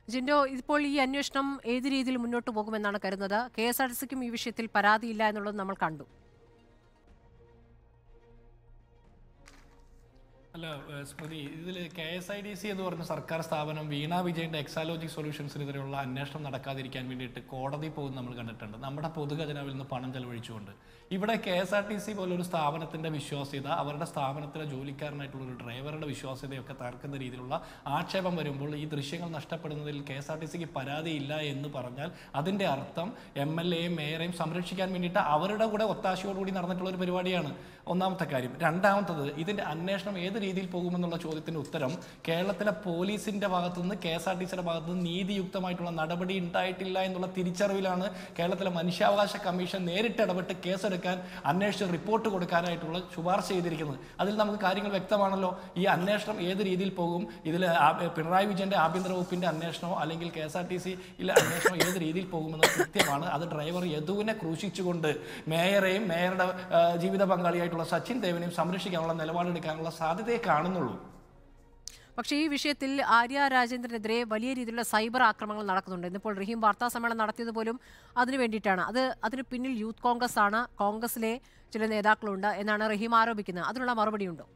ജിൻഡോ ഇപ്പോൾ ഈ അന്വേഷണം ഏത് രീതിയിൽ മുന്നോട്ട് പോകുമെന്നാണ് കരുതുന്നത് കെ എസ് ആർ ടി സിക്കും ഈ വിഷയത്തിൽ പരാതിയില്ല എന്നുള്ളത് നമ്മൾ കണ്ടു അല്ല ഏഹ് സ്മൃതി ഇതിൽ K S I D C എന്ന് പറഞ്ഞ സർക്കാർ സ്ഥാപനം വീണ വിജയന്റെ എക്സാലോജിക് സൊല്യൂഷൻസിനെതിരെയുള്ള അന്വേഷണം നടക്കാതിരിക്കാൻ വേണ്ടിയിട്ട് കോടതി പോകുന്ന നമ്മൾ കണ്ടിട്ടുണ്ട് നമ്മുടെ പൊതുഖജനാവിൽ നിന്ന് പണം ചെലവഴിച്ചുകൊണ്ട് ഇവിടെ K S R T C പോലൊരു സ്ഥാപനത്തിന്റെ വിശ്വാസ്യത അവരുടെ സ്ഥാപനത്തിലെ ജോലിക്കാരനായിട്ടുള്ള ഒരു ഡ്രൈവറുടെ വിശ്വാസ്യതയൊക്കെ തകർക്കുന്ന രീതിയിലുള്ള ആക്ഷേപം വരുമ്പോൾ ഈ ദൃശ്യങ്ങൾ നഷ്ടപ്പെടുന്നതിൽ കെ എസ് ആർ ടി സിക്ക് പരാതിയില്ല എന്ന് പറഞ്ഞാൽ അതിന്റെ അർത്ഥം എം എൽ എയും മേയറേയും സംരക്ഷിക്കാൻ വേണ്ടിയിട്ട് അവരുടെ കൂടെ ഒത്താശയോടുകൂടി നടന്നിട്ടുള്ള ഒരു പരിപാടിയാണ് ഒന്നാമത്തെ കാര്യം രണ്ടാമത്തത് ഇതിന്റെ അന്വേഷണം ഏത് രീതിയിൽ പോകുമെന്നുള്ള ചോദ്യത്തിന് ഉത്തരം കേരളത്തിലെ പോലീസിന്റെ ഭാഗത്തു നിന്ന് കെ എസ് ആർ ടി സിയുടെ ഭാഗത്തു നിന്ന് നീതിയുക്തമായിട്ടുള്ള നടപടി ഉണ്ടായിട്ടില്ല എന്നുള്ള തിരിച്ചറിവിലാണ് കേരളത്തിലെ മനുഷ്യാവകാശ കമ്മീഷൻ നേരിട്ട് ഇടപെട്ട് കേസെടുക്കാൻ അന്വേഷിച്ച് റിപ്പോർട്ട് കൊടുക്കാനായിട്ടുള്ള ശുപാർശ ചെയ്തിരിക്കുന്നത് അതിൽ നമുക്ക് കാര്യങ്ങൾ വ്യക്തമാണല്ലോ ഈ അന്വേഷണം ഏത് രീതിയിൽ പോകും ഇതിൽ പിണറായി വിജയന്റെ ആഭ്യന്തര വകുപ്പിന്റെ അന്വേഷണമോ അല്ലെങ്കിൽ കെ എസ് ആർ ടി സിയിലെ അന്വേഷണം ഏത് രീതിയിൽ പോകുമെന്ന് കൃത്യമാണ് അത് ഡ്രൈവർ യദുവിനെ ക്രൂശിച്ചുകൊണ്ട് മേയറെയും മേയറുടെ ആ, ജീവിത പങ്കാളിയായിട്ടുള്ള സച്ചിൻ ദേവിനെയും സംരക്ഷിക്കാനുള്ള നിലപാടെടുക്കാനുള്ള സാധ്യതയെ കാണുന്നുള്ളൂ പക്ഷേ ഈ വിഷയത്തിൽ ആര്യ രാജേന്ദ്രനെതിരെ വലിയ രീതിയിലുള്ള സൈബർ ആക്രമണങ്ങൾ നടക്കുന്നുണ്ട് ഇന്നിപ്പോൾ റഹീം വാർത്താ സമ്മേളനം നടത്തിയത് പോലും അതിനു വേണ്ടിയിട്ടാണ് അത് അതിന് പിന്നിൽ യൂത്ത് കോൺഗ്രസ് ആണ് കോൺഗ്രസിലെ ചില നേതാക്കളുണ്ട് എന്നാണ് റഹീം ആരോപിക്കുന്നത് അതിനുള്ള മറുപടിയുണ്ടോ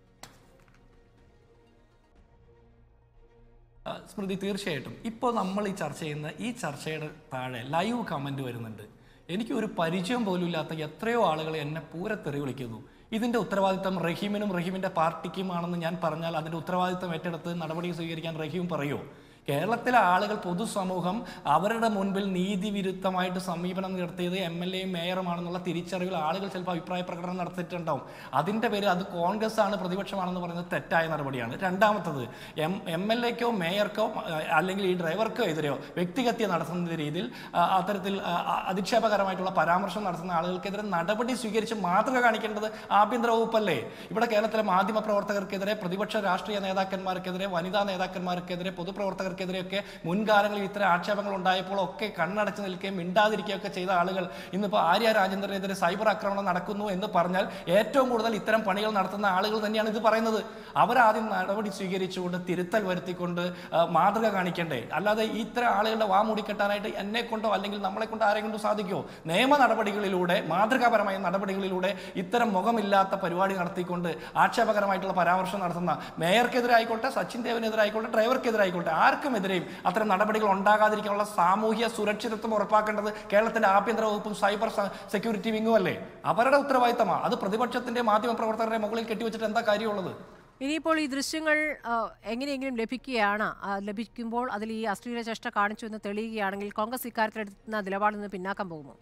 ആ, സ്മൃതി തീർച്ചയായിട്ടും ഇപ്പോൾ നമ്മൾ ഈ ചർച്ച ചെയ്യുന്ന ഈ ചർച്ചയുടെ താഴെ ലൈവ് കമന്റ് വരുന്നുണ്ട് എനിക്ക് ഒരു പരിചയം പോലും ഇല്ലാത്ത എത്രയോ ആളുകൾ എന്നെ പൂരത്തെറി വിളിക്കുന്നു ഇതിന്റെ ഉത്തരവാദിത്തം റഹീമിനും റഹീമിന്റെ പാർട്ടിക്കുമാണെന്ന് ഞാൻ പറഞ്ഞാൽ അതിന്റെ ഉത്തരവാദിത്തം ഏറ്റെടുത്ത് നടപടി സ്വീകരിക്കാൻ റഹീം പറയുമോ കേരളത്തിലെ ആളുകൾ പൊതുസമൂഹം അവരുടെ മുൻപിൽ നീതിവിരുദ്ധമായിട്ട് സമീപനം നടത്തിയത് എം എൽ എയും മേയറുമാണെന്നുള്ള തിരിച്ചറിവിൽ ആളുകൾ ചിലപ്പോൾ അഭിപ്രായ പ്രകടനം നടത്തിയിട്ടുണ്ടാവും അതിൻ്റെ പേര് അത് കോൺഗ്രസ് ആണ് പ്രതിപക്ഷമാണെന്ന് പറയുന്നത് തെറ്റായ നടപടിയാണ് രണ്ടാമത്തത് എം എം എൽ എക്കോ മേയർക്കോ ആ, അല്ലെങ്കിൽ ഈ ഡ്രൈവർക്കോ എതിരെയോ വ്യക്തിഹത്യ നടത്തുന്ന രീതിയിൽ ആ, അത്തരത്തിൽ ആ, ആ, അധിക്ഷേപകരമായിട്ടുള്ള പരാമർശം നടത്തുന്ന ആളുകൾക്കെതിരെ നടപടി സ്വീകരിച്ച് മാതൃക കാണിക്കേണ്ടത് ആഭ്യന്തര വകുപ്പല്ലേ ഇവിടെ കേരളത്തിലെ മാധ്യമ പ്രവർത്തകർക്കെതിരെ പ്രതിപക്ഷ രാഷ്ട്രീയ നേതാക്കന്മാർക്കെതിരെ വനിതാ നേതാക്കന്മാർക്കെതിരെ പൊതുപ്രവർത്തകർക്കെതിരെയൊക്കെ മുൻകാലങ്ങളിൽ ഇത്തരം ആക്ഷേപങ്ങൾ ഉണ്ടായപ്പോൾ ഒക്കെ കണ്ണടച്ച് നിൽക്കുകയും മിണ്ടാതിരിക്കുകയൊക്കെ ചെയ്ത ആളുകൾ ഇന്നിപ്പോൾ ആര്യ രാജേന്ദ്രനെതിരെ സൈബർ ആക്രമണം നടക്കുന്നു എന്ന് പറഞ്ഞാൽ ഏറ്റവും കൂടുതൽ ഇത്തരം പണികൾ നടത്തുന്ന ആളുകൾ തന്നെയാണ് ഇത് പറയുന്നത് അവരാദ്യം നടപടി സ്വീകരിച്ചുകൊണ്ട് തിരുത്തൽ വരുത്തിക്കൊണ്ട് ആ, മാതൃക കാണിക്കണ്ടേ അല്ലാതെ ഇത്തരം ആളുകളുടെ വാ മൂടിക്കെട്ടാനായിട്ട് എന്നെ കൊണ്ടോ അല്ലെങ്കിൽ നമ്മളെ കൊണ്ടോ ആരെ കൊണ്ടോ സാധിക്കുമോ നിയമ നടപടികളിലൂടെ മാതൃകാപരമായ നടപടികളിലൂടെ ഇത്തരം മുഖമില്ലാത്ത പരിപാടി നടത്തിക്കൊണ്ട് ആക്ഷേപകരമായിട്ടുള്ള പരാമർശം നടത്തുന്ന മേയർക്കെതിരായിക്കോട്ടെ സച്ചിൻ ദേവനെതിരായിക്കോട്ടെ ഡ്രൈവർക്കെതിരായിക്കോട്ടെ ആർക്കുമെതിരെയും അത്തരം നടപടികൾ ഉണ്ടാകാതിരിക്കാനുള്ള സാമൂഹ്യ സുരക്ഷിതത്വം ഉറപ്പാക്കേണ്ടത് കേരളത്തിന്റെ ആഭ്യന്തര വകുപ്പും സൈബർ സ- സെക്യൂരിറ്റി വിങ്ങും അല്ലേ അവരുടെ ഉത്തരവാദിത്തമാണ് അത് പ്രതിപക്ഷത്തിന്റെ മാധ്യമ പ്രവർത്തകരുടെ മുകളിൽ കെട്ടിവെച്ചിട്ട് എന്താ കാര്യമുള്ളത് ഇനിയിപ്പോൾ ഈ ദൃശ്യങ്ങൾ ആ, എങ്ങനെയെങ്കിലും ലഭിക്കുകയാണ് ആ, ലഭിക്കുമ്പോൾ അതിൽ ഈ അശ്ലീല ചേഷ്ട കാണിച്ചു എന്ന് തെളിയുകയാണെങ്കിൽ കോൺഗ്രസ് ഇക്കാര്യത്തിൽ എടുക്കുന്ന നിലപാടിൽ നിന്ന് പിന്നാക്കം പോകുമോ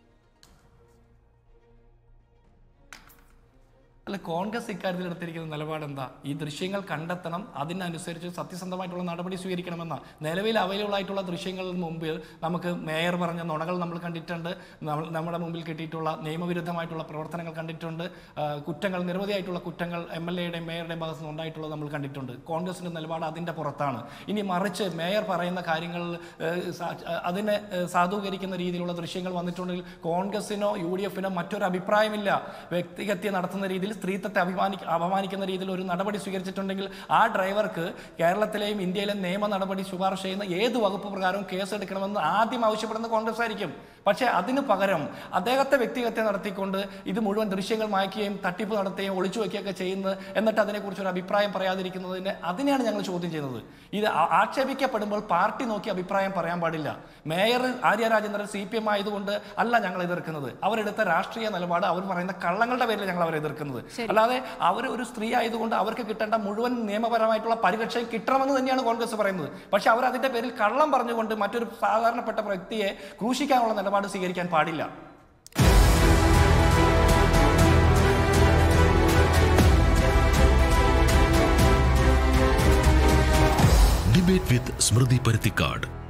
അല്ല കോൺഗ്രസ് ഇക്കാര്യത്തിൽ എടുത്തിരിക്കുന്ന നിലപാട് എന്താ ഈ ദൃശ്യങ്ങൾ കണ്ടെത്തണം അതിനനുസരിച്ച് സത്യസന്ധമായിട്ടുള്ള നടപടി സ്വീകരിക്കണമെന്ന നിലവിൽ അവൈലബിൾ ആയിട്ടുള്ള ദൃശ്യങ്ങൾക്ക് മുമ്പിൽ നമുക്ക് മേയർ പറഞ്ഞ നുണകൾ നമ്മൾ കണ്ടിട്ടുണ്ട് നമ്മൾ നമ്മുടെ മുമ്പിൽ കിട്ടിയിട്ടുള്ള നിയമവിരുദ്ധമായിട്ടുള്ള പ്രവർത്തനങ്ങൾ കണ്ടിട്ടുണ്ട് ആ, കുറ്റങ്ങൾ നിരവധിയായിട്ടുള്ള കുറ്റങ്ങൾ എം എൽ എയുടെയും മേയറുടെയും ഭാഗത്ത് നിന്ന് ഉണ്ടായിട്ടുള്ളത് നമ്മൾ കണ്ടിട്ടുണ്ട് കോൺഗ്രസിന്റെ നിലപാട് അതിന്റെ പുറത്താണ് ഇനി മറിച്ച് മേയർ പറയുന്ന കാര്യങ്ങൾ ഏഹ്, സാ- അതിനെ ഏഹ്, സാധൂകരിക്കുന്ന രീതിയിലുള്ള ദൃശ്യങ്ങൾ വന്നിട്ടുണ്ടെങ്കിൽ കോൺഗ്രസിനോ യു ഡി എഫിനോ മറ്റൊരു അഭിപ്രായമില്ല വ്യക്തിഹത്യ നടത്തുന്ന രീതിയിൽ സ്ത്രീത്വത്തെ അഭിമാനി അപമാനിക്കുന്ന രീതിയിൽ ഒരു നടപടി സ്വീകരിച്ചിട്ടുണ്ടെങ്കിൽ ആ ഡ്രൈവർക്ക് കേരളത്തിലെയും ഇന്ത്യയിലെയും നിയമ നടപടി ശുപാർശ ചെയ്യുന്ന ഏത് വകുപ്പ് പ്രകാരവും കേസെടുക്കണമെന്ന് ആദ്യം ആവശ്യപ്പെടുന്ന കോൺഗ്രസ് ആയിരിക്കും പക്ഷേ അതിന് പകരം അദ്ദേഹത്തെ വ്യക്തിഹത്യ നടത്തിക്കൊണ്ട് ഇത് മുഴുവൻ ദൃശ്യങ്ങൾ മായ്ക്കുകയും തട്ടിപ്പ് നടത്തുകയും ഒളിച്ചു വയ്ക്കുകയൊക്കെ ചെയ്യുന്നത് എന്നിട്ട് അതിനെക്കുറിച്ച് ഒരു അഭിപ്രായം പറയാതിരിക്കുന്നതിന് അതിനെയാണ് ഞങ്ങൾ ചോദ്യം ചെയ്യുന്നത് ഇത് ആ- ആക്ഷേപിക്കപ്പെടുമ്പോൾ പാർട്ടി നോക്കി അഭിപ്രായം പറയാൻ പാടില്ല mayor Arya Rajendran C P M ആയതുകൊണ്ട് അല്ല ഞങ്ങൾ എതിർക്കുന്നത് അവരെടുത്ത രാഷ്ട്രീയ നിലപാട് അവർ പറയുന്ന കള്ളങ്ങളുടെ പേരിൽ ഞങ്ങൾ അവരെ എതിർക്കുന്നത് അല്ലാതെ അവർ ഒരു സ്ത്രീ ആയതുകൊണ്ട് അവർക്ക് കിട്ടേണ്ട മുഴുവൻ നിയമപരമായിട്ടുള്ള പരിരക്ഷയും കിട്ടണമെന്ന് തന്നെയാണ് കോൺഗ്രസ് പറയുന്നത് പക്ഷെ അവർ അതിന്റെ പേരിൽ കള്ളം പറഞ്ഞുകൊണ്ട് മറ്റൊരു സാധാരണപ്പെട്ട വ്യക്തിയെ ക്രൂശിക്കാനുള്ള നിലപാട് സ്വീകരിക്കാൻ പാടില്ല ഡിബേറ്റ് വിത്ത് സ്മൃതി പരുത്തിക്കാട്